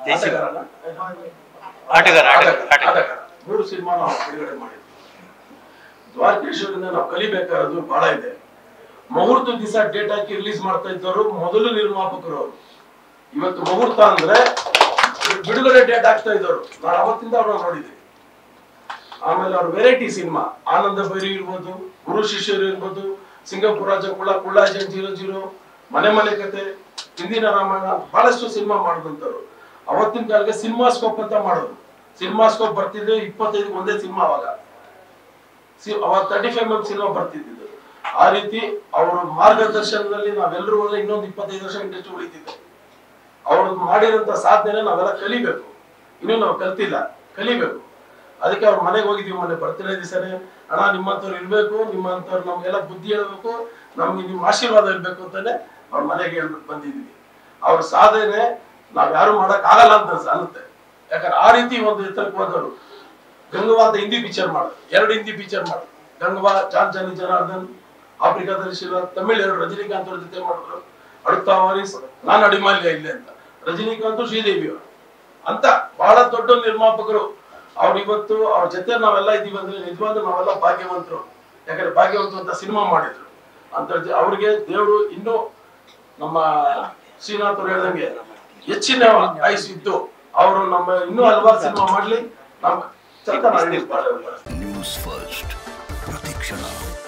ಜಯಸಿಂಗ್ ಆಟಗಾರನ? ಆಟಗಾರ ಆಟಗಾರ ಆಟಗಾರ, ಆಟಗಾರ ಆಟಗಾರ. ಮೂರು ಸಿನಿಮಾ ನಾವು ಬಿಡುಗಡೆ ಮಾಡಿದ್ವಿ ದ್ವಾರಕೇಶ್ವರಿಂದ ನಾವು ಕಲಿಬೇಕಾದ್ದು ಬಹಳ ಇದೆ ಮುಹೂರ್ತ ದಿವಸ ಡೇಟ್ ಹಾಕಿ ರಿಲೀಸ್ ಮಾಡ್ತಾ ಇದ್ದವರು ಮೊದಲು ನಿರ್ಮಾಪಕರು ಅವರು ಇವತ್ತು ಮುಹೂರ್ತ ಅಂದ್ರೆ ಬಿಡುಗಡೆ ಡೇಟ್ ಆಗ್ತಾ ಇದ್ದವರು ನಾನು ಅವತ್ತಿಂದ ಅವ್ರನ್ನ ನೋಡಿದ್ದೆ ಆಮೇಲೆ ಅವ್ರ ವೆರೈಟಿ ಸಿನಿಮಾ ಆನಂದ ಭೈರಿ ಇರ್ಬೋದು ಗುರು ಶಿಷ್ಯರು ಇರ್ಬೋದು ಸಿಂಗಾಪುರ ರಾಜ ಕುಳ ಕುಳ್ಳ ಜೀರೋ ಜೀರೋ ಮನೆ ಮನೆ ಕತೆ ಹಿಂದಿನ ರಾಮಾಯಣ ಬಹಳಷ್ಟು ಸಿನಿಮಾ ಮಾಡಿದಂತವ್ರು ಅವತ್ತಿನ ಕಾಲಕ್ಕೆ ಸಿನಿಮಾಸ್ಕೋಪ್ ಅಂತ ಮಾಡೋದು ಸಿನಿಮಾಸ್ಕೋಪ್ ಬರ್ತಿದ್ರೆ ಇಪ್ಪತ್ತೈದು ಒಂದೇ ಸಿನಿಮಾ ಅವಾಗ ಸಿ- ಅವಾಗ ತರ್ಟಿ ಫೈವ್ ಎಂ ಸಿನಿಮಾ ಬರ್ತಿದ್ದು ಆ ರೀತಿ ಅವರ ಮಾರ್ಗದರ್ಶನದಲ್ಲಿ ನಾವೆಲ್ಲರೂ ಹೋದ್ರೆ ಇನ್ನೊಂದು ಇಪ್ಪತ್ತೈದು ವರ್ಷ ಇಂಡಸ್ಟ್ರಿ ಉಳಿತಿದ್ದೆ ಅವ್ರು ಮಾಡಿರೋಂಥ ಸಾಧನೆ ನಾವೆಲ್ಲ ಕಲಿಬೇಕು ಇನ್ನೂ ನಾವು ಕಲ್ತಿಲ್ಲ ಕಲಿಬೇಕು ಅದಕ್ಕೆ ಅವ್ರ ಮನೆಗೆ ಹೋಗಿದ್ವಿ ಮೊನ್ನೆ ಬರ್ತಿರೋ ದಿವಸನೇ ಅಣ್ಣ ನಿಮ್ಮಂಥವ್ರು ಇರ್ಬೇಕು ನಿಮ್ಮಂಥವ್ರು ನಮ್ಗೆಲ್ಲ ಬುದ್ಧಿ ಹೇಳ್ಬೇಕು ನಮ್ಗೆ ನಿಮ್ಮ ಆಶೀರ್ವಾದ ಇರ್ಬೇಕು ಅಂತಾನೆ ಅವ್ರ ಮನೆಗೆ ಹೇಳ್ಬಿಟ್ಟು ಬಂದಿದ್ವಿ ಅವ್ರ ಸಾಧನೆ ನಾವ್ ಯಾರು ಮಾಡಕ್ ಆಗಲ್ಲ ಅಂತ ಅನ್ಸುತ್ತೆ ಯಾಕಂದ್ರೆ ಆ ರೀತಿ ಒಂದು ಎತ್ತರಕ್ಕೆ ಹೋದವರು ಗಂಗವಾ ಅಂತ ಹಿಂದಿ ಪಿಕ್ಚರ್ ಮಾಡೋದು ಎರಡು ಹಿಂದಿ ಪಿಕ್ಚರ್ ಮಾಡೋದು ಗಂಗವಾ ಚಾನ್ ಚಾನಿ ಜನಾರ್ದನ್ ಆಫ್ರಿಕಾದಲ್ಲಿ ಶಿವ ತಮಿಳ್ ಎರಡು ರಜನಿಕಾಂತ್ ಅವ್ರ ಜೊತೆ ಮಾಡಿದ್ರು ಅಡುತ್ತಾ ವಾರಿಸ್ ನಾನು ಅಡಿಮಾಲ್ಯ ಇಲ್ಲೇ ಅಂತ ರಜನಿಕಾಂತ್ ಶ್ರೀದೇವಿ ಅವರು ಅಂತ ಬಹಳ ದೊಡ್ಡ ನಿರ್ಮಾಪಕರು ಅವ್ರು ಇವತ್ತು ಅವ್ರ ಜೊತೆ ನಾವೆಲ್ಲ ಇದೀವಿ ಅಂದ್ರೆ ನಿಜವಾಗ್ಲೂ ನಾವೆಲ್ಲ ಭಾಗ್ಯವಂತರು ಯಾಕಂದ್ರೆ ಭಾಗ್ಯವಂತರು ಅಂತ ಸಿನಿಮಾ ಮಾಡಿದ್ರು ಅಂತ ಜ- ಅವ್ರಿಗೆ ದೇವರು ಇನ್ನೂ ನಮ್ಮ ಶ್ರೀನಾಥ್ ಅವ್ರು ಹೇಳ್ದಂಗೆ ಹೆಚ್ಚಿನ ಆಯುಸ್ ಇದ್ದು ಅವರು ನಮ್ಮ ಇನ್ನೂ ಹಲವಾರು ಸಿನಿಮಾ ಮಾಡ್ಲಿ ನಮ್ಮ ಚಂದ ಮಾಡಿ ನ್ಯೂಸ್ ಫಸ್ಟ್ ಪ್ರತಿಕ್ಷಣ